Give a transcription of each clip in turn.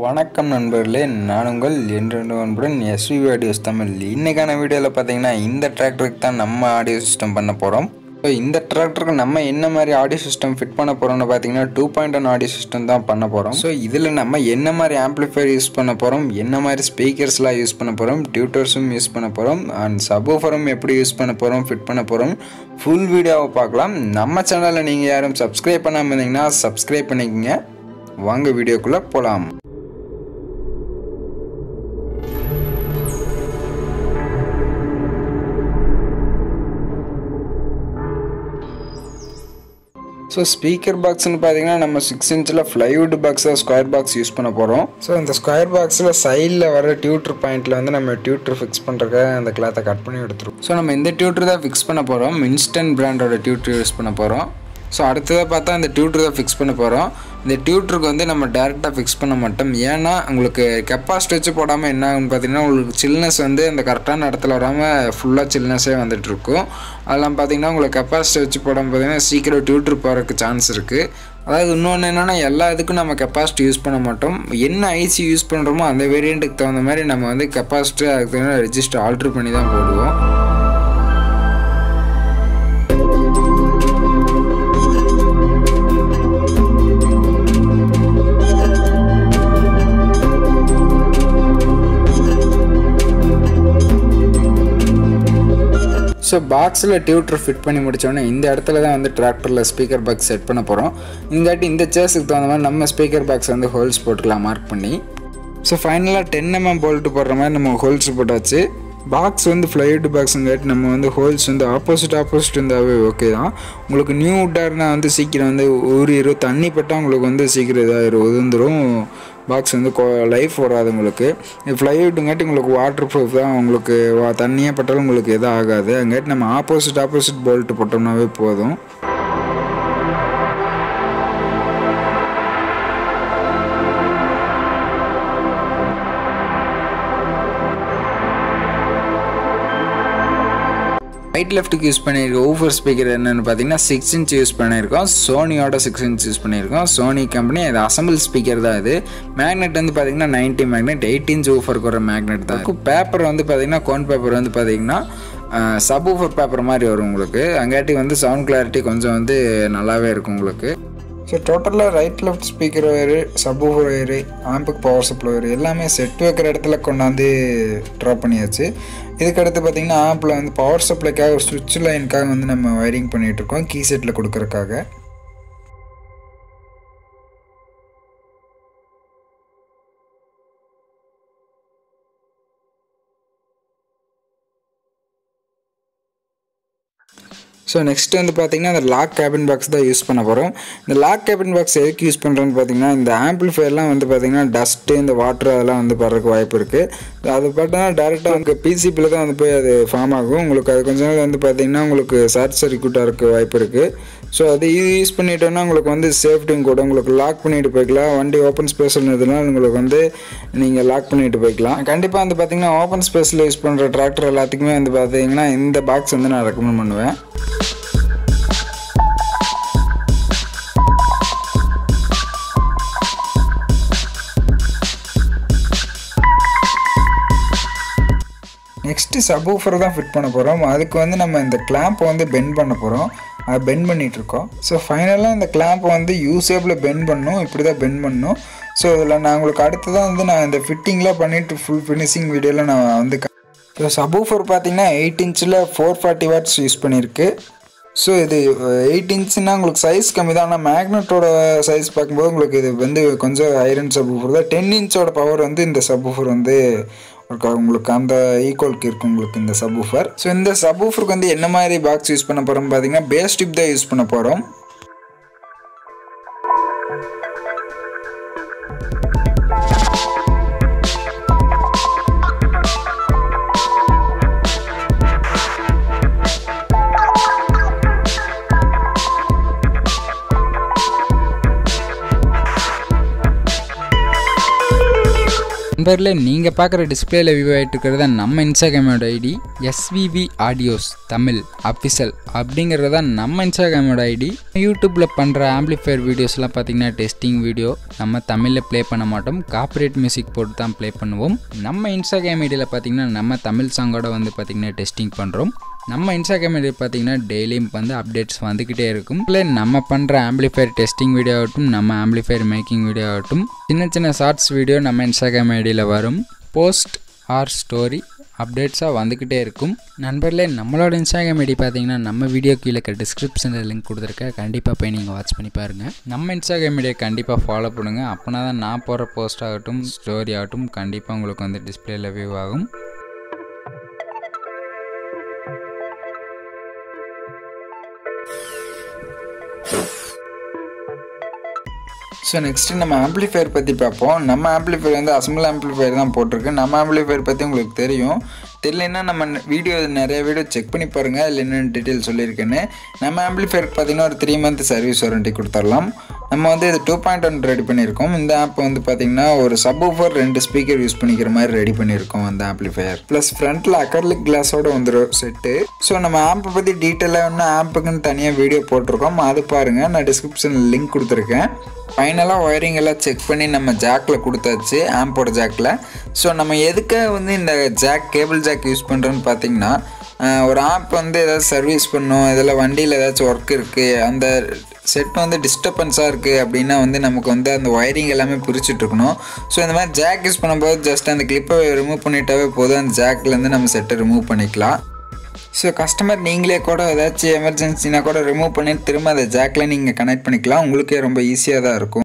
வணக்கம் நண்பர்களே நான் உங்கள் என்றென்று அன்புடன் எஸ்வி ஆடியோஸ் தமிழ் இன்றைக்கான வீடியோவில் பார்த்தீங்கன்னா இந்த டிராக்டருக்கு தான் நம்ம ஆடியோ சிஸ்டம் பண்ண போகிறோம் ஸோ இந்த டிராக்டருக்கு நம்ம என்ன மாதிரி ஆடியோ சிஸ்டம் ஃபிட் பண்ண போகிறோம்னு பார்த்தீங்கன்னா two point one audio system தான் பண்ண போகிறோம் ஸோ இதில் நம்ம என்ன மாதிரி ஆம்ப்ளிஃபையர் யூஸ் பண்ண போகிறோம் என்ன மாதிரி ஸ்பீக்கர்ஸ்லாம் யூஸ் பண்ண போகிறோம் டியூட்டர்ஸும் யூஸ் பண்ண போகிறோம் அண்ட் சபூஃபரும் எப்படி யூஸ் பண்ண போகிறோம் ஃபிட் பண்ண போகிறோம் ஃபுல் வீடியோவை பார்க்கலாம் நம்ம சேனலில் நீங்கள் யாரும் சப்ஸ்கிரைப் பண்ணாமல் இருந்தீங்கன்னா சப்ஸ்கிரைப் பண்ணிக்கங்க வாங்க வீடியோக்குள்ளே போகலாம் ஸோ ஸ்பீக்கர் பாக்ஸ்னு பார்த்தீங்கன்னா நம்ம சிக்ஸ் இன்ச்சில் ஃப்ளைவுட் பாக்ஸாக ஸ்கொயர் பாக்ஸ் யூஸ் பண்ண போகிறோம் ஸோ இந்த ஸ்கொயர் பாக்ஸில் சைடில் வர டியூட்டர் பாயிண்ட்டில் வந்து நம்ம டியூட்டர் ஃபிக்ஸ் பண்ணுறதுக்காக அந்த கிளாத்தை கட் பண்ணி எடுத்துருவோம் ஸோ நம்ம இந்த டியூட்டர் தான் ஃபிக்ஸ் பண்ண போகிறோம் இன்ஸ்டன்ட் பிராண்டோட டியூட்டர் யூஸ் பண்ண போகிறோம் ஸோ அடுத்ததாக பார்த்தா இந்த டியூட்டர் தான் ஃபிக்ஸ் பண்ண போகிறோம் இந்த டியூட்டருக்கு வந்து நம்ம டேரெக்டாக ஃபிக்ஸ் பண்ண மாட்டோம் ஏன்னா உங்களுக்கு கெப்பாசிட்டி வச்சு போடாமல் என்ன ஆகும்னு பார்த்தீங்கன்னா உங்களுக்கு சில்னஸ் வந்து அந்த கரெக்டான இடத்துல வராமல் ஃபுல்லாக சில்னஸே வந்துட்டு இருக்கும் அதெல்லாம் பார்த்தீங்கன்னா உங்களுக்கு கெப்பாசிட்டி வச்சு போடாமல் பார்த்தீங்கன்னா சீக்கிரம் டியூட்டர் போகிறதுக்கு சான்ஸ் இருக்குது அதாவது இன்னொன்று என்னென்னா எல்லா இதுக்கும் நம்ம கெப்பாசிட்டி யூஸ் பண்ண மாட்டோம் என்ன ஐசி யூஸ் பண்ணுறோமோ அந்த வேரியண்ட்டுக்கு தகுந்த மாதிரி நம்ம வந்து கெப்பாசிட்டி அதுக்கு தகுந்த ரெஜிஸ்டர் ஆல்ட்ரு பண்ணி தான் போடுவோம் ஸோ பாக்ஸில் டியூட்டர் ஃபிட் பண்ணி முடித்தோடனே இந்த இடத்துல தான் வந்து டிராக்டரில் ஸ்பீக்கர் பாக்ஸ் செட் பண்ண போகிறோம் இங்காட்டி இந்த சேர்ஸுக்கு தகுந்த மாதிரி நம்ம ஸ்பீக்கர் பாக்ஸ் வந்து ஹோல்ஸ் போட்டுக்கலாம் மார்க் பண்ணி ஸோ ஃபைனலாக டென் எம்எம் போல்ட்டு போடுற மாதிரி நம்ம ஹோல்ஸ் போட்டாச்சு பாக்ஸ் வந்து ஃப்ளைவுட் பாக்ஸுங்காட்டி நம்ம வந்து ஹோல்ஸ் வந்து ஆப்போசிட் ஆப்போசிட் இருந்தாவே ஓகே தான் உங்களுக்கு நியூ வுட்டாக இருந்தால் வந்து சீக்கிரம் வந்து ஊறிடும் தண்ணி பட்டால் உங்களுக்கு வந்து சீக்கிரம் இதாகிடும் உதிர்ந்துடும் பாக்ஸ் வந்து லைஃப் வராது உங்களுக்கு ஃப்ளைவுட்டுங்காட்டி உங்களுக்கு வாட்டர் ப்ரூஃப் தான் உங்களுக்கு வா தண்ணியாக பட்டாலும் உங்களுக்கு எதுவும் ஆகாது அங்காட்டி நம்ம ஆப்போசிட் ஆப்போசிட் போல்ட்டு போட்டோம்னாவே போதும் ரைட் லெஃப்ட்டுக்கு யூஸ் பண்ணியிருக்கோம் ஊஃபர் ஸ்பீக்கர் என்னென்னு பார்த்தீங்கன்னா சிக்ஸ் இன்ச் யூஸ் பண்ணியிருக்கோம் சோனியோட சிக்ஸ் இன்ச் யூஸ் பண்ணியிருக்கோம் சோனி கம்பெனி அது அசம்பிள் ஸ்பீக்கர் தான் இது மேக்னெட் வந்து பார்த்தீங்கன்னா நைன்ட்டி மேக்னெட் எயிட் இன்ச் ஊஃபருக்கு ஒரு மேக்னெட் தான் இருக்கும் பேப்பர் வந்து பார்த்தீங்கன்னா கோன் பேப்பர் வந்து பார்த்தீங்கன்னா சப் ஊஃபர் பேப்பர் மாதிரி வரும் உங்களுக்கு அங்காட்டி வந்து சவுண்ட் கிளாரிட்டி கொஞ்சம் வந்து நல்லாவே இருக்கும் உங்களுக்கு ஸோ டோட்டலாக right left speaker wire sub woofer wire ஆம்புக்கு பவர் சப்ளை ஒயரு எல்லாமே செட் வைக்கிற இடத்துல கொண்டாந்து ட்ராப் பண்ணியாச்சு இதுக்கடுத்து பார்த்திங்கன்னா ஆப்பில் வந்து பவர் சப்ளைக்காக ஒரு சுவிட்ச் லைனுக்காக வந்து நம்ம ஒயரிங் பண்ணிகிட்ருக்கோம் கீ செட்டில் கொடுக்குறக்காக ஸோ நெக்ஸ்ட் வந்து பார்த்திங்கன்னா இந்த லாக் கேபின் பாக்ஸ் தான் யூஸ் பண்ண போகிறோம் இந்த லாக் கேபின் பாக்ஸ் எதுக்கு யூஸ் பண்ணுறோன்னு பார்த்தீங்கன்னா இந்த ஆம்பிளிஃபையர்லாம் வந்து பார்த்திங்கன்னா டஸ்ட்டு இந்த வாட்டர் அதெல்லாம் வந்து படுறதுக்கு வாய்ப்பு இருக்குது அது பார்த்தீங்கன்னா டேரெக்டாக உங்களுக்கு பிசிபியில் தான் வந்து போய் அது ஃபார்ம் ஆகும் உங்களுக்கு அது கொஞ்ச நாள் வந்து பார்த்திங்கன்னா உங்களுக்கு ஷார்ட் சர்க்கியூட்டாக இருக்க வாய்ப்பு இருக்குது ஸோ அது இது யூஸ் பண்ணிட்டோன்னா உங்களுக்கு வந்து சேஃப்டியும் கூட உங்களுக்கு லாக் பண்ணிட்டு போய்க்கலாம் வண்டி ஓப்பன் ஸ்பேஸ் இருந்ததுனால உங்களுக்கு வந்து நீங்கள் லாக் பண்ணிட்டு போய்க்கலாம் கண்டிப்பாக வந்து பார்த்திங்கன்னா ஓப்பன் ஸ்பேஸில் யூஸ் பண்ணுற டிராக்டர் எல்லாத்துக்குமே வந்து பார்த்திங்கன்னா இந்த பாக்ஸ் வந்து நான் ரெக்கமெண்ட் பண்ணுவேன் நெக்ஸ்ட்டு சப்வூஃபர் தான் ஃபிட் பண்ண போகிறோம் அதுக்கு வந்து நம்ம இந்த கிளாம்பை வந்து பெண்ட் பண்ண போகிறோம் அதை பெண்ட் பண்ணிகிட்ருக்கோம் ஸோ ஃபைனலாக இந்த கிளாம்பை வந்து யூசேபில் பெண்ட் பண்ணணும் இப்படி தான் பெண்ட் பண்ணணும் ஸோ இதில் நான் உங்களுக்கு அடுத்து தான் வந்து நான் இந்த ஃபிட்டிங்லாம் பண்ணிவிட்டு ஃபுல் ஃபினிஷிங் வீடியோவில் நான் வந்து ஸோ சப்வூஃபர் பார்த்தீங்கன்னா எயிட் இன்ச்சில் ஃபோர் ஃபார்ட்டி வாட்ஸ் யூஸ் பண்ணியிருக்கு ஸோ இது எயிட் இன்ச்சுன்னா உங்களுக்கு சைஸ் கம்மி தான் ஆனால் மேக்னெட்டோட சைஸ் பார்க்கும்போது உங்களுக்கு இது வந்து கொஞ்சம் ஐரன் சப்வூஃபர் தான் டென் இன்ச்சோட பவர் வந்து இந்த சப்வூஃபர் வந்து உங்களுக்கு அந்த ஈக்குவலுக்கு இருக்கும் உங்களுக்கு இந்த சப்வூஃபர் ஸோ இந்த சப்வூஃபருக்கு வந்து என்ன மாதிரி பாக்ஸ் யூஸ் பண்ண போகிறோம் பார்த்தீங்கன்னா பேஸ் டிப் தான் யூஸ் பண்ண போகிறோம் நண்பர்களே நீங்கள் பார்க்குற டிஸ்பிளேல வியூ ஆகிட்டு இருக்கிறது நம்ம இன்ஸ்டாகிராமோட ID SVV audios Tamil official அப்படிங்கிறது தான் நம்ம இன்ஸ்டாகிராமோட ஐடி யூடியூப்பில் பண்ணுற ஆம்பிளிஃபையர் வீடியோஸ்லாம் பார்த்தீங்கன்னா டெஸ்டிங் வீடியோ நம்ம தமிழில் ப்ளே பண்ண மாட்டோம் காப்பரேட் மியூசிக் போட்டு தான் ப்ளே பண்ணுவோம் நம்ம இன்ஸ்டாகிராம் ஐடியில் பார்த்தீங்கன்னா நம்ம தமிழ் சாங்கோட வந்து பார்த்தீங்கன்னா டெஸ்டிங் பண்ணுறோம் நம்ம இன்ஸ்டாகிராம் ஐடி பார்த்தீங்கன்னா டெய்லியும் வந்து அப்டேட்ஸ் வந்துக்கிட்டே இருக்கும் இல்லை நம்ம பண்ணுற ஆம்பிளிஃபையர் டெஸ்டிங் வீடியோ ஆகட்டும் நம்ம ஆம்பிளிஃபையர் மேக்கிங் வீடியோ ஆகட்டும் சின்ன சின்ன ஷார்ட்ஸ் வீடியோ நம்ம இன்ஸ்டாகிராம் ஐடியில் வரும் போஸ்ட் ஆர் ஸ்டோரி அப்டேட்ஸாக வந்துக்கிட்டே இருக்கும் நண்பர்களே நம்மளோட இன்ஸ்டாகிராம் ஐடி பார்த்தீங்கன்னா நம்ம வீடியோ கீழே இருக்க டிஸ்கிரிப்ஷனில் லிங்க் கொடுத்துருக்கேன் கண்டிப்பாக போய் நீங்கள் வாட்ச் பண்ணி பாருங்கள் நம்ம இன்ஸ்டாகிராம் ஐடியை கண்டிப்பாக ஃபாலோ பண்ணுங்கள் அப்போனா தான் நான் போகிற போஸ்ட் ஆகட்டும் ஸ்டோரி ஆகட்டும் கண்டிப்பாக உங்களுக்கு வந்து டிஸ்பிளேல வியூ ஆகும் ஸோ நெக்ஸ்ட்டு நம்ம ஆம்ப்ளிஃபையர் பற்றி பார்ப்போம் நம்ம ஆம்ப்ளிஃபையர் வந்து அசம்பிள் ஆம்ப்ளிஃபையர் தான் போட்டிருக்கு நம்ம ஆம்ப்ளிஃபையர் பற்றி உங்களுக்கு தெரியும் தெரியலன்னா நம்ம வீடியோ நிறைய வீடியோ செக் பண்ணி பாருங்கள் அதில் என்னென்ன டீட்டெயில் சொல்லியிருக்கேன்னு நம்ம ஆம்ப்ளிஃபையருக்கு பார்த்தீங்கன்னா ஒரு த்ரீ மந்த் சர்வீஸ் வாரண்ட்டி கொடுத்துடலாம் நம்ம வந்து இது டூ பாயிண்ட் ஒன் ரெடி பண்ணியிருக்கோம் இந்த ஆப் வந்து பார்த்தீங்கன்னா ஒரு சப் ஊஃபர் ரெண்டு ஸ்பீக்கர் யூஸ் பண்ணிக்கிற மாதிரி ரெடி பண்ணியிருக்கோம் அந்த ஆம்ப்ளிஃபையர் ப்ளஸ் ஃப்ரண்ட்டில் அக்கர்லிக் கிளாஸோட வந்துடும் செட்டு ஸோ நம்ம ஆப்பை பற்றி டீட்டெயிலாக இன்னும் ஆப்புக்குன்னு தனியாக வீடியோ போட்டிருக்கோம் அது பாருங்கள் நான் டிஸ்கிரிப்ஷனில் லிங்க் கொடுத்துருக்கேன் ஃபைனலாக ஒயரிங் எல்லாம் செக் பண்ணி நம்ம ஜாக்கில் கொடுத்தாச்சு ஆம்போட ஜாக்கில் ஸோ நம்ம எதுக்காக வந்து இந்த ஜாக் கேபிள் ஜாக் யூஸ் பண்ணுறோன்னு பார்த்தீங்கன்னா ஒரு ஆப் வந்து ஏதாவது சர்வீஸ் பண்ணும் இதில் வண்டியில் ஏதாச்சும் ஒர்க் இருக்குது அந்த செட் வந்து டிஸ்டர்பன்ஸாக இருக்குது அப்படின்னா வந்து நமக்கு வந்து அந்த ஒயரிங் எல்லாமே பிரிச்சுட்டு இருக்கணும் ஸோ இந்த மாதிரி ஜாக் யூஸ் பண்ணும்போது ஜஸ்ட் அந்த கிளிப்பை ரிமூவ் பண்ணிட்டாவே போதும் அந்த ஜாக்லேருந்து நம்ம செட்டை ரிமூவ் பண்ணிக்கலாம் ஸோ கஸ்டமர் நீங்களே கூட ஏதாச்சும் எமர்ஜென்சினா கூட ரிமூவ் பண்ணி திரும்ப அதை ஜாக்கில் நீங்கள் கனெக்ட் பண்ணிக்கலாம் உங்களுக்கே ரொம்ப ஈஸியாக தான் இருக்கும்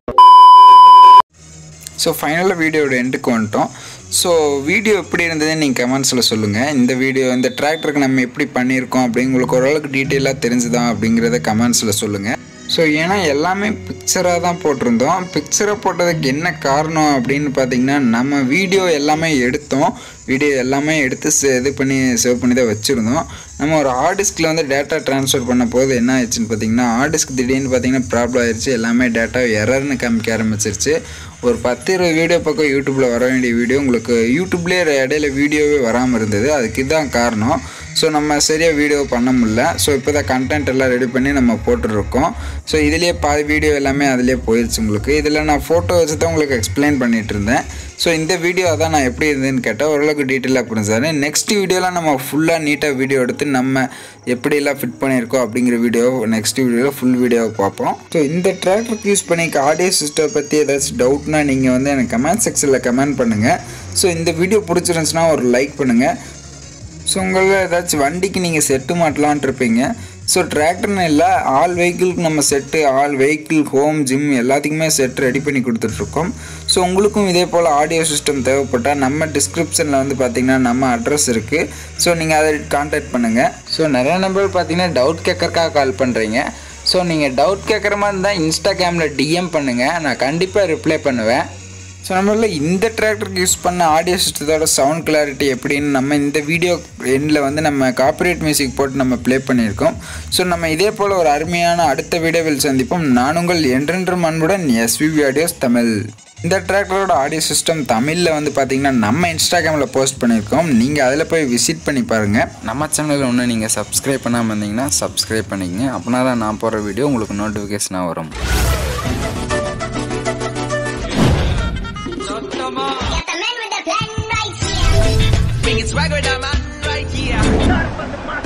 ஸோ ஃபைனலாக வீடியோட எண்டுக்கு வந்துட்டோம் ஸோ வீடியோ எப்படி இருந்ததுன்னு நீங்கள் கமெண்ட்ஸில் சொல்லுங்கள் இந்த வீடியோ இந்த டிராக்டருக்கு நம்ம எப்படி பண்ணியிருக்கோம் அப்படி உங்களுக்கு ஓரளவுக்கு டீட்டெயிலாக தெரிஞ்சுதான் அப்படிங்கிறத கமெண்ட்ஸில் சொல்லுங்கள் ஸோ ஏன்னா எல்லாமே பிக்சராக தான் போட்டிருந்தோம் பிக்சரை போட்டதுக்கு என்ன காரணம் அப்படின்னு பார்த்தீங்கன்னா நம்ம வீடியோ எல்லாமே எடுத்தோம் வீடியோ எல்லாமே எடுத்து இது பண்ணி சேவ் பண்ணி தான் வச்சுருந்தோம் நம்ம ஒரு ஹார்டிஸ்கில் வந்து டேட்டா ட்ரான்ஸ்ஃபர் பண்ண போது என்ன ஆயிடுச்சுன்னு பார்த்தீங்கன்னா ஹார்டிஸ்க் திடீர்னு பார்த்தீங்கன்னா ப்ராப்ளம் ஆயிடுச்சு எல்லாமே டேட்டா எரர்னு காமிக்க ஆரம்பிச்சிருச்சு ஒரு பத்து இருபது வீடியோ பக்கம் யூடியூப்பில் வர வேண்டிய வீடியோ உங்களுக்கு யூடியூப்லேயே இடையில வீடியோவே வராமல் இருந்தது அதுக்கு இதுதான் காரணம் ஸோ நம்ம சரியாக வீடியோ பண்ண முடியல ஸோ இப்போ தான் கண்டென்ட் எல்லாம் ரெடி பண்ணி நம்ம போட்டுருக்கோம் ஸோ இதுலேயே பாதி வீடியோ எல்லாமே அதிலே போயிடுச்சு உங்களுக்கு இதில் நான் ஃபோட்டோ வச்சு தான் உங்களுக்கு எக்ஸ்பிளைன் பண்ணிகிட்டு இருந்தேன் ஸோ இந்த வீடியோ தான் நான் எப்படி இருந்ததுன்னு கேட்டால் ஓரளவுக்கு டீட்டெயிலாக புரிஞ்சாரு நெக்ஸ்ட் வீடியோலாம் நம்ம ஃபுல்லாக நீட்டாக வீடியோ எடுத்து நம்ம எப்படியெல்லாம் ஃபிட் பண்ணியிருக்கோம் அப்படிங்கிற வீடியோ நெக்ஸ்ட் வீடியோவில் ஃபுல் வீடியோவை பார்ப்போம் ஸோ இந்த ட்ராக்டருக்கு யூஸ் பண்ணிக்க ஆடியோ சிஸ்டம் பற்றி ஏதாச்சும் டவுட்னா நீங்கள் வந்து எனக்கு கமெண்ட் செக்ஷனில் கமெண்ட் பண்ணுங்கள் ஸோ இந்த வீடியோ பிடிச்சிருந்துச்சுன்னா ஒரு லைக் பண்ணுங்கள் ஸோ உங்களில் ஏதாச்சும் வண்டிக்கு நீங்கள் செட்டு மாட்டலான்ட்டு இருப்பீங்க ஸோ டிராக்டர்னு இல்லை ஆல் வெஹிக்கிளுக்கு நம்ம set all vehicle home gym எல்லாத்துக்குமே செட் ரெடி பண்ணி கொடுத்துட்ருக்கோம் ஸோ உங்களுக்கும் இதே போல் ஆடியோ சிஸ்டம் தேவைப்பட்டால் நம்ம டிஸ்கிரிப்ஷனில் வந்து பார்த்திங்கன்னா நம்ம அட்ரஸ் இருக்குது ஸோ நீங்கள் அதை காண்டாக்ட் பண்ணுங்கள் ஸோ நிறைய நம்பர் பார்த்தீங்கன்னா டவுட் கேட்கறக்காக கால் பண்ணுறீங்க ஸோ நீங்கள் டவுட் கேட்குற மாதிரி இருந்தால் இன்ஸ்டாகிராமில் டிஎம் பண்ணுங்கள் நான் கண்டிப்பாக ரிப்ளை பண்ணுவேன் ஸோ நம்மள இந்த டிராக்டருக்கு யூஸ் பண்ண ஆடியோ சிஸ்டத்தோட சவுண்ட் கிளாரிட்டி எப்படின்னு நம்ம இந்த வீடியோ எண்டில் வந்து நம்ம காப்பரேட் மியூசிக் போட்டு நம்ம ப்ளே பண்ணியிருக்கோம் ஸோ நம்ம இதே போல் ஒரு அருமையான அடுத்த வீடியோவில் சந்திப்போம் நான் உங்கள் என்றென்றும் அன்புடன் எஸ்விவி ஆடியோஸ் தமிழ் இந்த டிராக்டரோட ஆடியோ சிஸ்டம் தமிழில் வந்து பார்த்தீங்கன்னா நம்ம இன்ஸ்டாகிராமில் போஸ்ட் பண்ணியிருக்கோம் நீங்கள் அதில் போய் விசிட் பண்ணி பாருங்கள் நம்ம சேனலில் ஒன்று நீங்கள் சப்ஸ்கிரைப் பண்ணாமல் இருந்தீங்கன்னா சப்ஸ்கிரைப் பண்ணிக்கங்க அப்படின்னா தான் நான் போடுற வீடியோ உங்களுக்கு நோட்டிஃபிகேஷனாக வரும் Got the man with the plan right here. Bringing swag with a man right here.